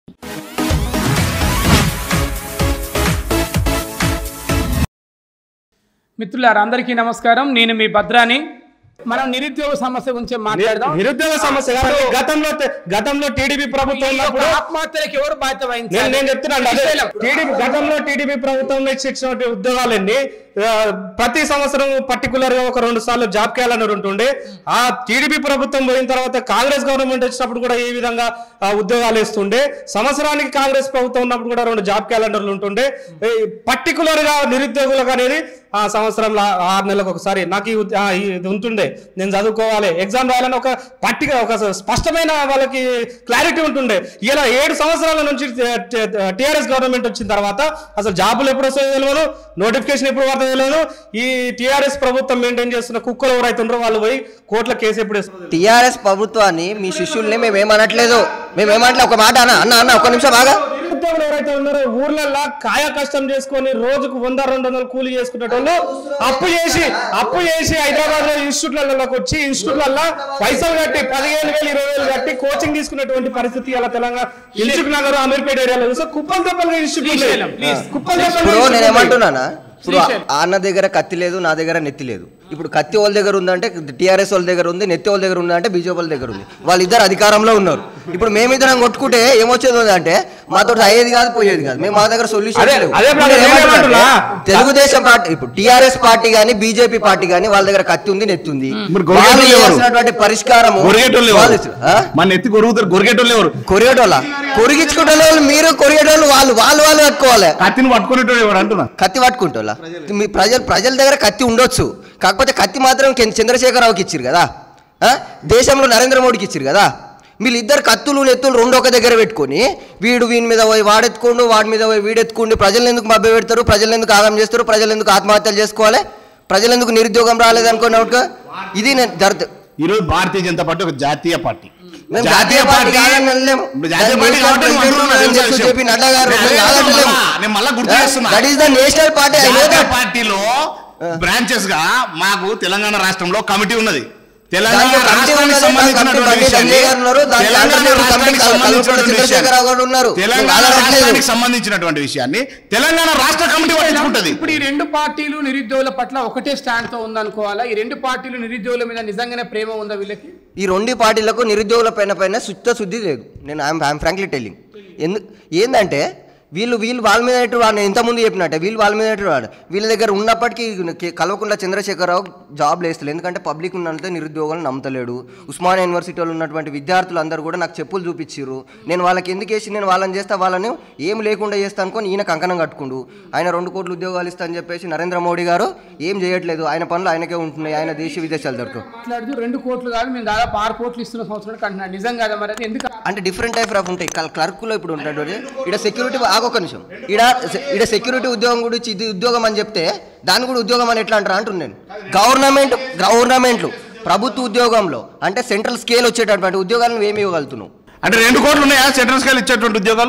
మిత్రులారా అందరికీ నమస్కారం నేను మీ భద్రాని మనం నిరుద్యోగ సమస్య గురించి మాట్లాడదాం నిరుద్యోగ సమస్య కాదు గతంలో గతంలో టీడీపీ ప్రభుత్వం ఈ యొక్క ఉన్నప్పుడు ఆత్మహత్యలకు ఎవరు బాధ్యత నేను వహించాలి నేను చెప్తున్నాను అదే టీడీపీ గతంలో టీడీపీ ప్రభుత్వం ఇచ్చిన ఉద్యోగాలన్నీ ఆ, ప్రతి సంవత్సరం పర్టికులర్ గా ఒక రెండు సార్లు జాబ్ క్యాలెండర్ ఉంటుండే ఆ టీడీపీ ప్రభుత్వం పోయిన తర్వాత కాంగ్రెస్ గవర్నమెంట్ వచ్చినప్పుడు కూడా ఈ విధంగా ఆ, ఉద్యోగాలు ఇస్తుండే సంవత్సరానికి కాంగ్రెస్ ప్రభుత్వం ఉన్నప్పుడు కూడా రెండు జాబ్ క్యాలెండర్లు ఉంటుండే పర్టికులర్ గా నిరుద్యోగులకు అనేది ఆ సంవత్సరంలో ఆరు నెలలకు ఒకసారి నాకు ఈ ఉద్- ఆ, ఈ ఇది ఉంటుండే నేను చదువుకోవాలి ఎగ్జామ్ రాయాలని ఒక పట్టిక ఒక స్పష్టమైన వాళ్ళకి క్లారిటీ ఉంటుండే ఇలా ఏడు సంవత్సరాల నుంచి టిఆర్ఎస్ గవర్నమెంట్ వచ్చిన తర్వాత అసలు జాబులు ఎప్పుడు వస్తాయో తెలియదు నోటిఫికేషన్ ఎప్పుడు పడుతుందో తెలియదు ఈ టిఆర్ఎస్ ప్రభుత్వం మెయింటైన్ చేస్తున్న కుక్కలు ఎవరైతే ఉన్నారో వాళ్ళు పోయి కోర్టుల కేసు ఎప్పుడు వేస్తారు టిఆర్ఎస్ ప్రభుత్వాన్ని మీ శిష్యుల్ని మేము ఏమనట్లేదు మేము ఏమనట్లేదు ఒక మాట అన్న అన్న అన్న ఒక నిమిషం బాగా నిరుద్యోగులు ఎవరైతే ఉన్నారో ఊర్లల్లో కాయ కష్టం చేసుకొని రోజుకు వంద రెండు వందలు కూలి చేసుకునేటోళ్ళు అప్పు చేసి అప్పు చేసి హైదరాబాద్ లో ఇన్స్టిట్యూట్లలోకి వచ్చి ఇన్స్టిట్యూట్లలో పైసలు కట్టి పదిహేను వేలు ఇరవై వేలు కట్టి కోచింగ్ తీసుకునేటువంటి పరిస్థితి అలా తెలంగాణ ఇన్స్టిట్యూట్ నగర్ అమీర్పేట ఏరియాలో చూస్తే కుప్పలు తప్పలుగా ఇన్స్టిట్యూట్ శ్రీశైలం, please. కుప్పలు ఇప్పుడు నేను తప్పలుగా ఏమంటున్నానా ఇప్పుడు శ్రీశైలం. ఆ అన్న దగ్గర కత్తి లేదు నా దగ్గర నెత్తి లేదు ఇప్పుడు కత్తి వాళ్ళ దగ్గర ఉందంటే టీఆర్ఎస్ వాళ్ళ దగ్గర ఉంది నెత్తి వాళ్ళ దగ్గర ఉందంటే బీజేపీ వాళ్ళ దగ్గర ఉంది వాళ్ళిద్దరు అధికారంలో ఉన్నారు ఇప్పుడు మేమిద్దరం కొట్టుకుంటే ఏమొచ్చేది అంటే మాతో అయ్యేది కాదు పోయేది కాదు మేము మా దగ్గర సొల్యూషన్ అదే- అదే brother, నేను ఏమంటున్నా? తెలుగుదేశం పార్టీ ఇప్పుడు టీఆర్ఎస్ పార్టీ గానీ బీజేపీ పార్టీ గానీ వాళ్ళ దగ్గర కత్తి ఉంది నెత్తి ఉంది మరి గొరిగేటోళ్ళు వాళ్ళు ఎవరు? చేయాల్సినటువంటి పరిష్కారం గొరిగేటోళ్ళు ఎవరు మన ఎత్తి కొరుగుతారు గొరిగేటోళ్ళు ఎవరు కొరిగేటోళ్ళ కొరిగించుకునే వాళ్ళు మీరు కొరిగేటోళ్ళు వాళ్ళు వాళ్ళు వాళ్ళు కట్టుకోవాలి కత్తిని పట్టుకునేటోడు ఎవరు అంటున్నా కత్తి పట్టుకుంటోళ్ళ మీ ప్రజలు ప్రజల దగ్గర కత్తి ఉండొచ్చు కాకపోతే కత్తి మాత్రం కెన్- చంద్రశేఖరరావుకి ఇచ్చారు కదా ఆ? దేశంలో నరేంద్ర మోడీకి ఇచ్చారు కదా వీళ్ళిద్దరు కత్తులు నెత్తులు రెండు ఒక దగ్గర పెట్టుకొని వీడు వీని మీద పోయి వాడెత్తుకోండు వాడి మీద పోయి వీడెత్తుకోండి ప్రజలను ఎందుకు మభ్య పెడతారు ప్రజలు ఎందుకు ఆగం చేస్తారు ప్రజలు ఎందుకు ఆత్మహత్యలు చేసుకోవాలి ప్రజలు ఎందుకు నిరుద్యోగం రాలేదనుకున్నట్టు ఇది నేను జరుగుతుంది ఈ రోజు భారతీయ జనతా పార్టీ ఒక జాతీయ పార్టీ మేము జాతీయ పార్టీ కాదని అనలేము. ఇప్పుడు జాతీయ దాని పార్టీ నేషనల్ కాబట్టి నేను ప్రెసిడెంట్ అంటున్నా, ఉన్నారు, తెలుసా చెప్పి విషయం? నడ్డా గారు నేను మేము కాదంటలేము. మళ్ళా- నేను మళ్ళా గుర్తు చేస్తున్నా that is the national party I know జాతీయ దట్ పార్టీలో బ్రాంచెస్ గా మాకు తెలంగాణ రాష్ట్రంలో కమిటీ ఉన్నది తెలంగాణ దాంట్లో కమిటీ రాష్ట్రానికి ఉన్నది, సంబంధించినటువంటి కమిటీ విషయాన్ని- బండి గారు ఉన్నారు, దాని తెలంగాణ దాంట్లో రాష్ట్రానికి కమిటీ సంబంధించినటువంటి కల్వకుంట్ల చంద్రశేఖరరావు గారు ఉన్నారు. విషయాన్ని- తెలంగాణ మేము కాదనట్లేదు. రాష్ట్రానికి సంబంధించినటువంటి విషయాన్ని తెలంగాణ రాష్ట్ర కమిటీ పట్టించుకుంటది ఇప్పుడు ఈ రెండు పార్టీలు నిరుద్యోగుల పట్ల ఒకటే స్టాండ్ తో ఉందనుకోవాలా ఈ రెండు పార్టీలు నిరుద్యోగుల మీద నిజంగానే ప్రేమ ఉందా వీళ్ళకి ఈ రెండు పార్టీలకు నిరుద్యోగుల పైన పైన శుద్ధ శుద్ధి లేదు నేను ఐఎమ్ ఐఎమ్ ఫ్రాంక్లీ టెల్లింగ్ ఎందు ఏంటంటే వీళ్ళు వీళ్ళు వాళ్ళ మీద ఎటు వాడు నేను ఇంతకుముందు చెప్పినట్టే వీళ్ళు వాళ్ళ మీద ఎటు వాడు వీళ్ళ దగ్గర ఉన్నప్పటికీ కే- కల్వకుంట్ల చంద్రశేఖరరావు జాబ్ లేస్తలేదు ఎందుకంటే పబ్లిక్ ఉన్నంత నిరుద్యోగాలు నమ్మతలేడు ఉస్మానియా యూనివర్సిటీలో ఉన్నటువంటి విద్యార్థులు అందరూ కూడా నాకు చెప్పులు చూపించారు నేను వాళ్ళకి ఎందుకు వేసి నేను వాళ్ళని చేస్తా వాళ్ళని ఏం లేకుండా చేస్తా అనుకొని ఈయన కంకణం కట్టుకుండు ఆయన రెండు కోట్ల ఉద్యోగాలు ఇస్తా అని చెప్పేసి నరేంద్ర మోడీ గారు ఏం చేయట్లేదు ఆయన పనులు ఆయనకే ఉంటున్నాయి ఆయన దేశ విదేశాలు దొరకవు మాట్లాడుతూ రెండు కోట్లు కాదు మేము దాదాపు ఆరు కోట్లు ఇస్తున్న సంవత్సరానికి అంటున్నాడు నిజం కదా మరి అది ఎందుకు అంటే డిఫరెంట్ టైప్ ఆఫ్ ఉంటాయి క్ల- క్లర్క్లో ఇప్పుడు ఉంటాడు ఇక్కడ సెక్యూరిటీ ఆగొక నిమిషం ఇక్కడ ఇక్కడ సెక్యూరిటీ ఉద్యోగం గురించి ఇది ఉద్యోగం అని చెప్తే దాన్ని కూడా ఉద్యోగం అని ఎట్లా అంటారా అంటున్నాను గవర్నమెంట్ గవర్నమెంట్లు ప్రభుత్వ ఉద్యోగంలో అంటే సెంట్రల్ స్కేల్ వచ్చేటటువంటి ఉద్యోగాలను ఏమి ఇవ్వగలుగుతున్నావు అంటే రెండు కోట్లు ఉన్నాయా సెంట్రల్ స్కేల్ ఇచ్చేటువంటి ఉద్యోగాలు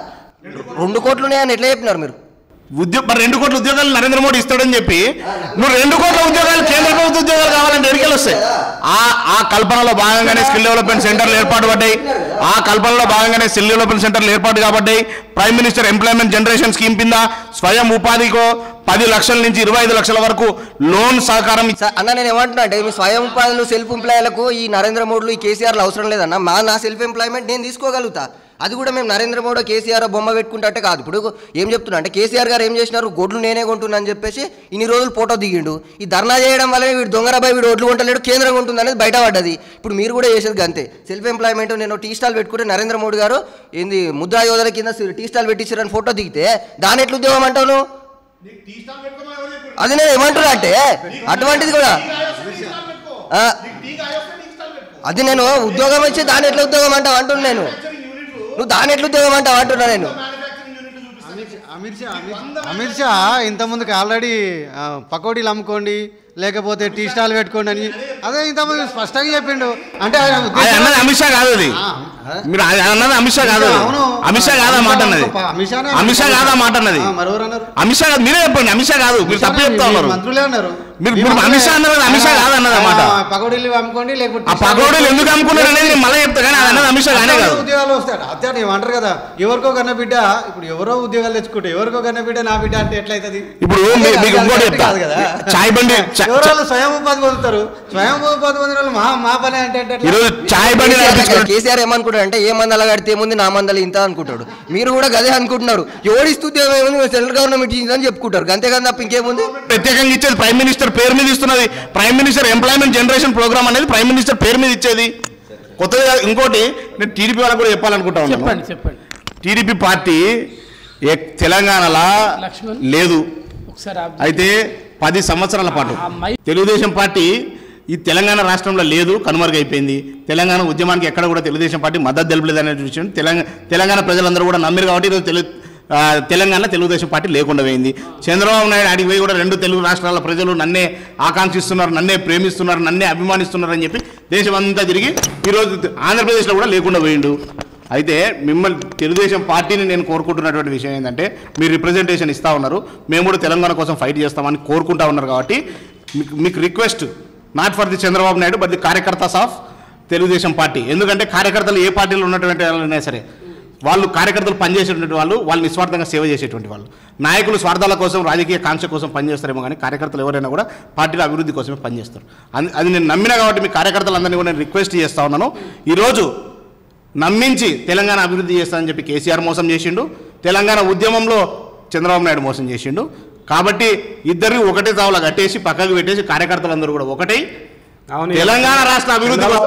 రెండు కోట్లు ఉన్నాయని ఎట్లా చెప్పినారు మీరు ఉద్యోగ మరి రెండు కోట్ల ఉద్యోగాలు నరేంద్ర మోడీ ఇస్తాడని చెప్పి నువ్వు రెండు కోట్ల ఉద్యోగాలు కేంద్ర ప్రభుత్వ ఉద్యోగాలు కావాలంటే ఎడికెళ్ళి వస్తాయి ఆ ఆ కల్పనలో భాగంగానే స్కిల్ డెవలప్మెంట్ సెంటర్లు ఏర్పాటు పడ్డాయి ఆ కల్పనలో భాగంగానే స్కిల్ డెవలప్మెంట్ సెంటర్లు ఏర్పాటు కాబడ్డాయి prime minister employment generation scheme కింద స్వయం ఉపాధికో పది లక్షల నుంచి ఇరవై ఐదు లక్షల వరకు లోన్ సహకారం ఇచ్చి- సార్ అన్న నేను ఏమంటున్నా అంటే మీ స్వయం ఉపాధులు సెల్ఫ్ ఎంప్లాయ్లకు ఈ నరేంద్ర మోడీలు ఈ కేసీఆర్లు అవసరం లేదన్న మా నా సెల్ఫ్ ఎంప్లాయ్మెంట్ నేను తీసుకోగలుగుతా అది కూడా మేము నరేంద్ర మోడీ కేసీఆర్ బొమ్మ పెట్టుకుంటే కాదు ఇప్పుడు ఏం చెప్తున్నా అంటే కేసీఆర్ గారు ఏం చేసినారు గొడ్లు నేనే కొంటున్నా అని చెప్పేసి ఇన్ని రోజులు ఫోటో దిగిండు ఈ ధర్నా చేయడం వల్ల వీడు దొంగరాబాయి వీడు ఒడ్లు కొంటలేడు కేంద్రం ఉంటుంది అనేది బయట పడ్డది ఇప్పుడు మీరు కూడా చేసేది అంతే సెల్ఫ్ ఎంప్లాయ్మెంట్ నేను టీ స్టాల్ పెట్టుకుంటే నరేంద్ర మోడీ గారు ఏంది ముద్రా యోధన కింద టీ స్టాల్ పెట్టించారని ఫోటో దిగితే దాని ఎట్లా ఉద్యోగం అంటావు నువ్వు? అది నేను ఏమంటున్నా అంటే అటువంటిది కూడా ఆ, అది నేను ఉద్యోగం వచ్చి దాని ఎట్లా ఉద్యోగం అంటావు అంటున్నా నేను నువ్వు దాని ఎట్లా ఉద్యోగం అంటావు అంటున్నా నేను అమిత్ షా అమిత్- అమిత్ షా ఇంతకుముందుకు ఆల్రెడీ ఆ, పకోడీలు అమ్ముకోండి లేకపోతే టీ స్టాల్ పెట్టుకోండి అని అదే ఇంతకుముందు స్పష్టంగా చెప్పిండు అంటే ఆయన అది ఉద్దేశం- అన్నది అమిత్ షా కాదు అది మీరు అది అన్నది అమిత్ షా కాదు అది. అవును. అమిత్ షా కాదు ఆ మాట అన్నది అమిత్ షానే అమిత్ షా కాదు ఆ మాట అన్నది ఆ, మరెవరు అన్నారు అమిత్ షా కాదు మీరే చెప్పండి అమిత్ షా కాదు మీరు తప్పు చెప్తా ఉన్నారు మంత్రులే అన్నారు మీరు మీరు అమిత్ షా అన్నారు కదా, అమిత్ షా కాదు అన్నది అన్నమాట ఆ, పకోడీలు అమ్ముకోండి లేకపోతే ఆ పగోడులు ఎందుకు అమ్ముకున్నారు అనేది నేను మళ్ళీ చెప్తా కానీ అది అన్నది అమిత్ షా కానే కాదు ఉద్యోగాలు వస్తాయి అత్తే ఏమంటారు కదా ఎవరికో కన్న బిడ్డ ఇప్పుడు ఎవరో ఉద్యోగాలు తెచ్చుకుంటే ఎవరికో కన్న బిడ్డ నా బిడ్డ అంటే ఎట్లయితది ఇప్పుడు అదే మీ- కాదు, మీకు అది ఇంకోటి కరెక్ట్ చెప్తా కాదు కదా చాయ్ బండి చా- ఎవరో వాళ్ళు స్వయం ఉపాధి పొందుతారు స్వయం ఉపాధి పొందిన వాళ్ళు మా మా పని అంటే అంటే ఎట్లా? ఈరోజు చాయ్ బండి నడిపించుకోండి కేసీఆర్ ఏమనుకుంటాడు అంటే ఏ మందల కడితే ఏముంది నా మందల ఇంత అనుకుంటాడు మీరు కూడా గదే అనుకుంటున్నారు ఎవరిస్తూ ఏముంది సెంట్రల్ గవర్నమెంట్ ఇచ్చిందని చెప్పుకుంటారు అంతేకాదు తప్ప ఇంకేముంది ప్రత్యేకంగా ఇచ్చేది ప్రైమ్ మినిస్టర్ పేరు మీద ఇస్తున్నది prime minister employment generation programme అనేది ప్రైమ్ మినిస్టర్ పేరు మీద ఇచ్చేది కొత్తగా ఇంకోటి నేను టీడీపీ వాళ్ళకి కూడా చెప్పాలనుకుంటా ఉన్నాను చెప్పండి చెప్పండి టీడీపీ పార్టీ ఏ తెలంగాణలా లక్ష్మణ్. లేదు ఒకసారి ఆప్ అయితే పది సంవత్సరాల పాటు ఆ మై- తెలుగుదేశం పార్టీ ఈ తెలంగాణ రాష్ట్రంలో లేదు కనుమరుగైపోయింది తెలంగాణ ఉద్యమానికి ఎక్కడ కూడా తెలుగుదేశం పార్టీ మద్దతు తెలుపలేదు అనే విషయం తెలంగాణ తెలంగాణ ప్రజలందరూ కూడా నమ్మిరు కాబట్టి ఈరోజు తెలుగు ఆ, తెలంగాణ తెలుగుదేశం పార్టీ లేకుండా పోయింది చంద్రబాబు నాయుడు ఆడికి పోయి కూడా రెండు తెలుగు రాష్ట్రాల ప్రజలు నన్నే ఆకాంక్షిస్తున్నారు నన్నే ప్రేమిస్తున్నారు నన్నే అభిమానిస్తున్నారు అని చెప్పి దేశం అంతా తిరిగి ఈరోజు ఆంధ్రప్రదేశ్లో కూడా లేకుండా పోయిండు అయితే మిమ్మల్ని తెలుగుదేశం పార్టీని నేను కోరుకుంటున్నటువంటి విషయం ఏంటంటే మీరు రిప్రజెంటేషన్ ఇస్తా ఉన్నారు మేము కూడా తెలంగాణ కోసం ఫైట్ చేస్తామని కోరుకుంటా ఉన్నారు కాబట్టి మీకు మీకు request not for the Chandrababu Naidu but the కార్యకర్తాస్ ఆఫ్ తెలుగుదేశం పార్టీ ఎందుకంటే కార్యకర్తలు ఏ పార్టీలో ఉన్నటువంటి వాళ్ళైనా సరే వాళ్ళు కార్యకర్తలు పనిచేసేటువంటి వాళ్ళు వాళ్ళు నిస్వార్థంగా సేవ చేసేటువంటి వాళ్ళు నాయకులు స్వార్థాల కోసం రాజకీయ కాంక్ష కోసం పనిచేస్తారేమో కానీ కార్యకర్తలు ఎవరైనా కూడా పార్టీల అభివృద్ధి కోసమే పనిచేస్తారు అది అది నేను నమ్మినా కాబట్టి మీ కార్యకర్తలందరినీ కూడా నేను రిక్వెస్ట్ చేస్తా ఉన్నాను ఈరోజు నమ్మించి తెలంగాణ అభివృద్ధి చేస్తానని చెప్పి కేసీఆర్ మోసం చేసిండు తెలంగాణ ఉద్యమంలో చంద్రబాబు నాయుడు మోసం చేసిండు కాబట్టి ఇద్దరిని ఒకటే తావులా కట్టేసి పక్కకు పెట్టేసి కార్యకర్తలందరూ కూడా ఒకటై అవును తెలంగాణ రాష్ట్ర అభివృద్ధి కోసం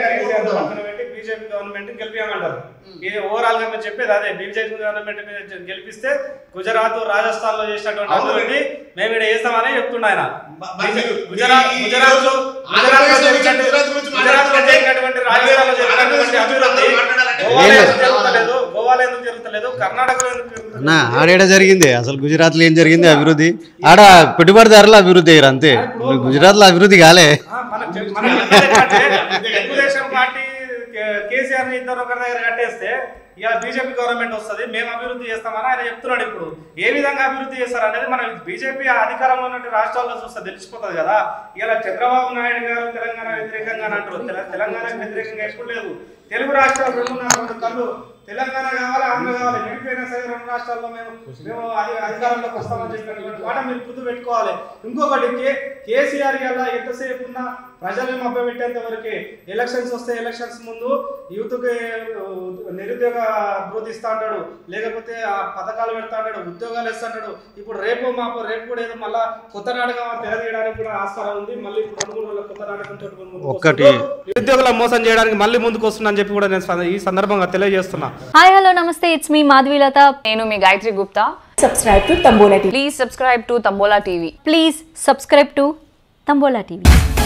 బీజేపీ గవర్నమెంట్ గెలిపించమంటారు ఇది ఓవరాల్ గా మీరు చెప్పేది అదే బీజేపీ గవర్నమెంట్ మీద గెలిపిస్తే గుజరాత్ రాజస్థాన్ లో చేసినటువంటి అభివృద్ధి మేము ఇక్కడ చేస్తామని చెప్తుండ ఆయన గుజరాత్ గుజరాత్ లో గుజరాత్ లో జరిగినట్టు గుజరాత్ లో జరిగినటువంటి రాజస్థాన్ లో జరిగినటువంటి అభివృద్ధి గోవాలో ఎందుకు జరుగుతలేదు గోవాలో ఎందుకు జరుగుతలేదు కర్ణాటకలో ఎందుకు జరుగుతలేదు అన్న ఆడేడ జరిగింది అసలు గుజరాత్ లో ఏం జరిగింది అభివృద్ధి ఆడ పెట్టుబడిదారులు అభివృద్ధి అయ్యారు అంతే గుజరాత్ లో అభివృద్ధి కాలే ఆ, మనం చెప్- మనం చెప్పేది ఏంటంటే, తెలుగుదేశం పార్టీ కే- కేసీఆర్ ని ఇద్దరు ఒకరి దగ్గర కట్టేస్తే ఇక బీజేపీ గవర్నమెంట్ వస్తుంది మేము అభివృద్ధి చేస్తామని ఆయన చెప్తున్నాడు ఇప్పుడు ఏ విధంగా అభివృద్ధి చేస్తారు అనేది మనం బీజేపీ అధికారంలో ఉన్న రాష్ట్రాల్లో చూస్తే తెలిసిపోతుంది కదా ఇలా చంద్రబాబు నాయుడు గారు తెలంగాణ వ్యతిరేకంగా అని అంటారు తెల- తెలంగాణకు వ్యతిరేకంగా ఎప్పుడు లేదు తెలుగు రాష్ట్రాలు రెండున్నర రెండు కళ్ళు తెలంగాణ కావాలి ఆంధ్ర కావాలి విడిపోయినా సరే రెండు రాష్ట్రాల్లో మేము మేము అధి అధికారంలోకి వస్తామని చెప్పినటువంటి మాట మీరు గుర్తు పెట్టుకోవాలి ఇంకొకటి కే కేసీఆర్ ఇలా ఎంతసేపు ఉన్నా ప్రజల్ని మభ్యపెట్టేంత వరకు ఎలక్షన్స్ వస్తే ఎలక్షన్స్ ముందు యూత్కి నిరుద్యోగ అభివృద్ధి ఇస్తా అంటాడు లేకపోతే ఆ పథకాలు పెడతా అంటాడు ఉద్యోగాలు ఇస్తా అంటాడు ఇప్పుడు రేపు మాపు రేపు కూడా ఏదో మళ్ళా కొత్త నాటకం తెరదీయడానికి కూడా ఆస్కారం ఉంది మళ్ళీ ఇప్పుడు రెండు మూడు రోజుల కొత్త నాటకం తోటి ముందుకు ఒక్కటి వస్తుండ్రు. నిరుద్యోగుల మోసం చేయడానికి మళ్ళీ ముందుకు వస్తుందని చెప్పి కూడా నేను సంద- ఈ సందర్భంగా తెలియజేస్తున్నా హాయ్ హలో నమస్తే ఇట్స్ మీ మాధవీలత నేను మీ Gayathri Gupta subscribe to Tambola TV. Please subscribe to Tambola TV please subscribe to Tambola TV